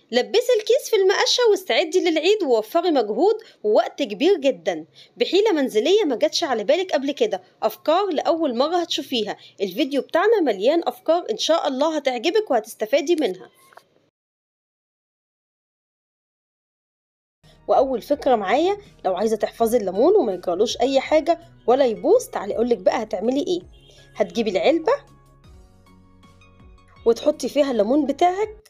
لبسي الكيس في المقشة واستعدي للعيد ووفري مجهود ووقت كبير جدا بحيلة منزلية ما جاتش على بالك قبل كده أفكار لأول مرة هتشوفيها الفيديو بتاعنا مليان أفكار إن شاء الله هتعجبك وهتستفادي منها واول فكره معايا لو عايزه تحفظي الليمون وما يجرالوش اي حاجه ولا يبوظ تعالي اقولك بقى هتعملي ايه هتجيبي العلبه وتحطي فيها الليمون بتاعك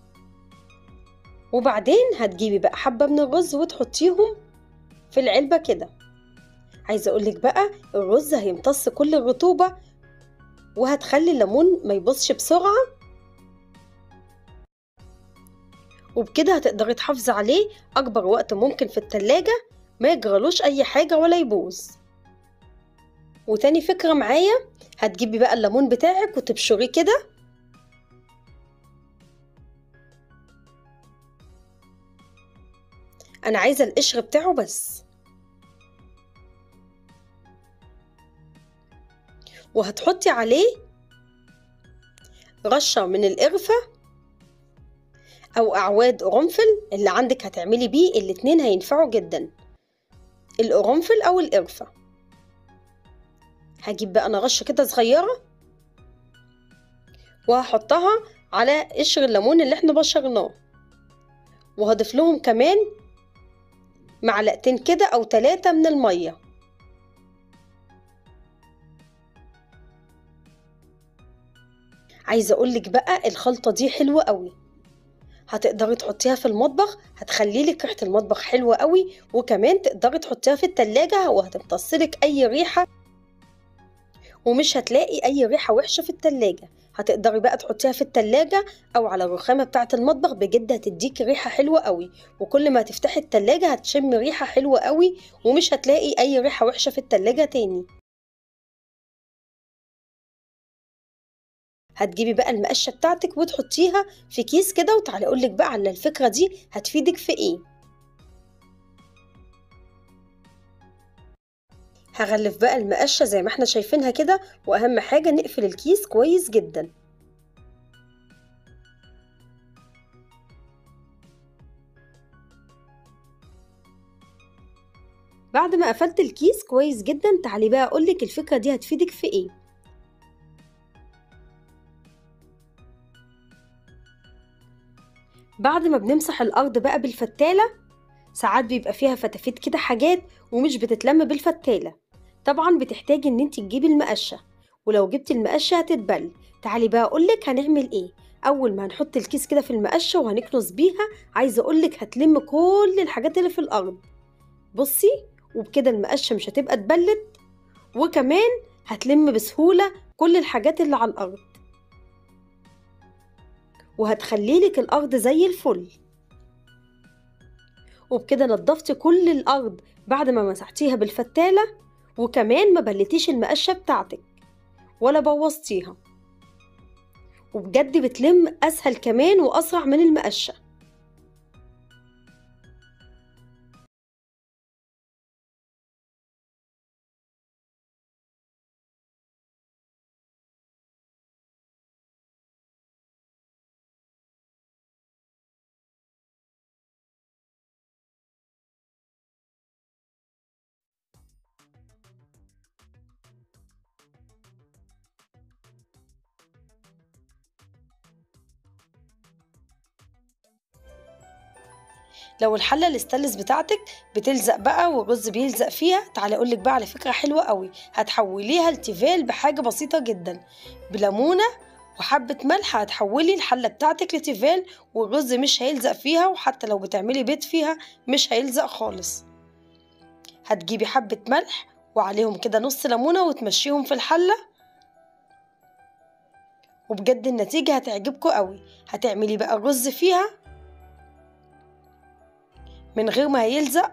وبعدين هتجيبي بقى حبه من الرز وتحطيهم في العلبه كده عايزه اقولك بقى الرز هيمتص كل الرطوبه وهتخلي الليمون ما يبصش بسرعه وبكده هتقدري تحافظي عليه أكبر وقت ممكن في التلاجة ما يجرالوش أي حاجة ولا يبوظ وتاني فكرة معايا هتجيبي بقى الليمون بتاعك وتبشريه كده أنا عايزة القشر بتاعه بس وهتحطي عليه رشة من القرفة أو أعواد قرنفل اللي عندك هتعملي بيه الاتنين هينفعوا جدا القرنفل أو القرفة هجيب بقى أنا رشة كده صغيرة وهحطها على قشر الليمون اللي احنا بشرناه وهضيف لهم كمان معلقتين كده أو تلاتة من المية عايزة أقولك بقى الخلطة دي حلوة قوي هتقدري تحطيها في المطبخ هتخلي لك ريحه المطبخ حلوه قوي وكمان تقدري تحطيها في التلاجة وهتمتصلك اي ريحه ومش هتلاقي اي ريحه وحشه في التلاجة هتقدري بقى تحطيها في التلاجة او على الرخامه بتاعه المطبخ بجد هتديكي ريحه حلوه قوي وكل ما تفتحي التلاجة هتشم ريحه حلوه قوي ومش هتلاقي اي ريحه وحشه في التلاجة تاني هتجيبي بقى المقشه بتاعتك وتحطيها في كيس كده وتعالي اقولك بقى على الفكره دي هتفيدك في ايه هغلف بقى المقشه زي ما احنا شايفينها كده واهم حاجه نقفل الكيس كويس جدا بعد ما قفلت الكيس كويس جدا تعالي بقى اقولك الفكره دي هتفيدك في ايه بعد ما بنمسح الأرض بقى بالفتالة ساعات بيبقى فيها فتافيت كده حاجات ومش بتتلم بالفتالة طبعا بتحتاجي ان انت تجيبي المقشة ولو جبتي المقشة هتتبل تعالي بقى اقولك هنعمل ايه اول ما هنحط الكيس كده في المقشة وهنكنس بيها عايزة اقولك هتلم كل الحاجات اللي في الارض بصي وبكده المقشة مش هتبقى اتبلت وكمان هتلم بسهولة كل الحاجات اللي على الارض وهتخليلك الأرض زي الفل وبكده نضفتي كل الأرض بعد ما مسحتيها بالفتالة وكمان ما بلتيش المقشة بتاعتك ولا بوظتيها وبجد بتلم أسهل كمان وأسرع من المقشة لو الحلة الاستانلس بتاعتك بتلزق بقى والرز بيلزق فيها تعالى اقولك بقى على فكرة حلوة قوي هتحوليها لتيفال بحاجة بسيطة جدا بليمونة وحبة ملح هتحولي الحلة بتاعتك لتيفال والرز مش هيلزق فيها وحتى لو بتعملي بيض فيها مش هيلزق خالص هتجيبي حبة ملح وعليهم كده نص ليمونة وتمشيهم في الحلة وبجد النتيجة هتعجبكم قوي هتعملي بقى الرز فيها من غير ما هيلزق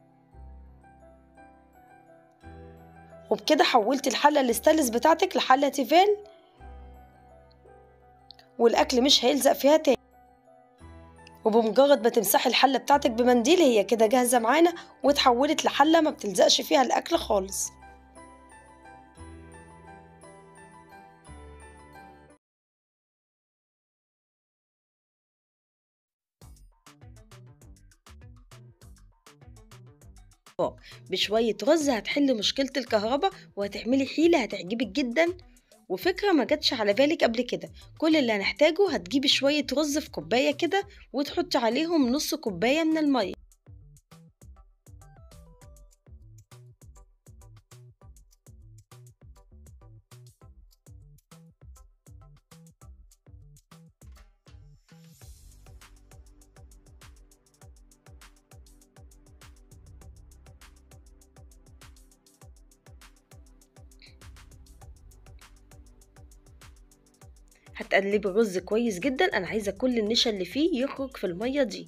وبكده حولت الحلة الاستانلس بتاعتك لحلة تيفال والأكل مش هيلزق فيها تاني وبمجرد ما تمسحي الحلة بتاعتك بمنديل هي كده جاهزة معانا واتحولت لحلة ما بتلزقش فيها الأكل خالص الأفكار بشوية رز هتحل مشكلة الكهرباء وهتعملي حيلة هتعجبك جدا وفكرة ما جاتش على بالك قبل كده كل اللي هنحتاجه هتجيبي شوية رز في كوباية كده وتحطي عليهم نص كوباية من المية هتقلبي الرز كويس جدا انا عايزه كل النشا اللي فيه يخرج في الميه دي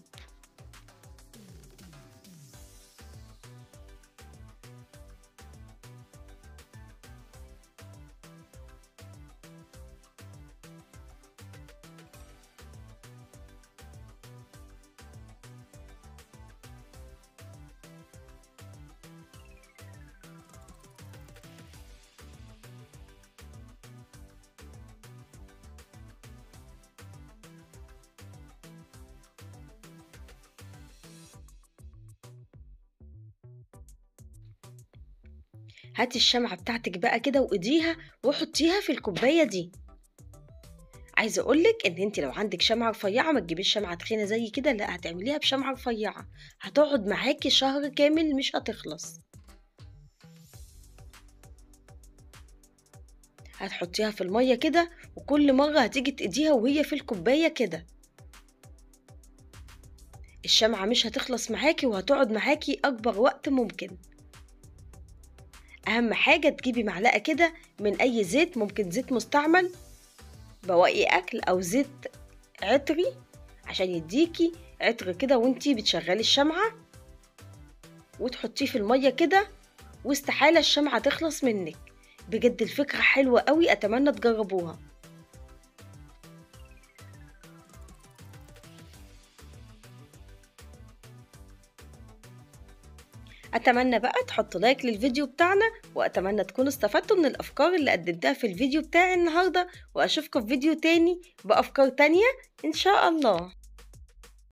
هاتي الشمعة بتاعتك بقى كده وإيديها وحطيها في الكوباية دي عايزة أقولك إن أنت لو عندك شمعة رفيعة ما تجيبيش شمعة تخينة زي كده لا هتعمليها بشمعة رفيعة هتقعد معاكي شهر كامل مش هتخلص هتحطيها في المية كده وكل مرة هتيجي تقديها وهي في الكوباية كده الشمعة مش هتخلص معاكي وهتقعد معاكي أكبر وقت ممكن أهم حاجة تجيبي معلقة كده من أي زيت ممكن زيت مستعمل بواقي أكل أو زيت عطري عشان يديكي عطر كده وانتي بتشغلي الشمعة وتحطيه في المية كده واستحالة الشمعة تخلص منك بجد الفكرة حلوة قوي أتمنى تجربوها أتمنى بقى تحطوا لايك للفيديو بتاعنا وأتمنى تكونوا استفدتوا من الأفكار اللي قدمتها في الفيديو بتاعي النهاردة وأشوفكم في فيديو تاني بأفكار تانية إن شاء الله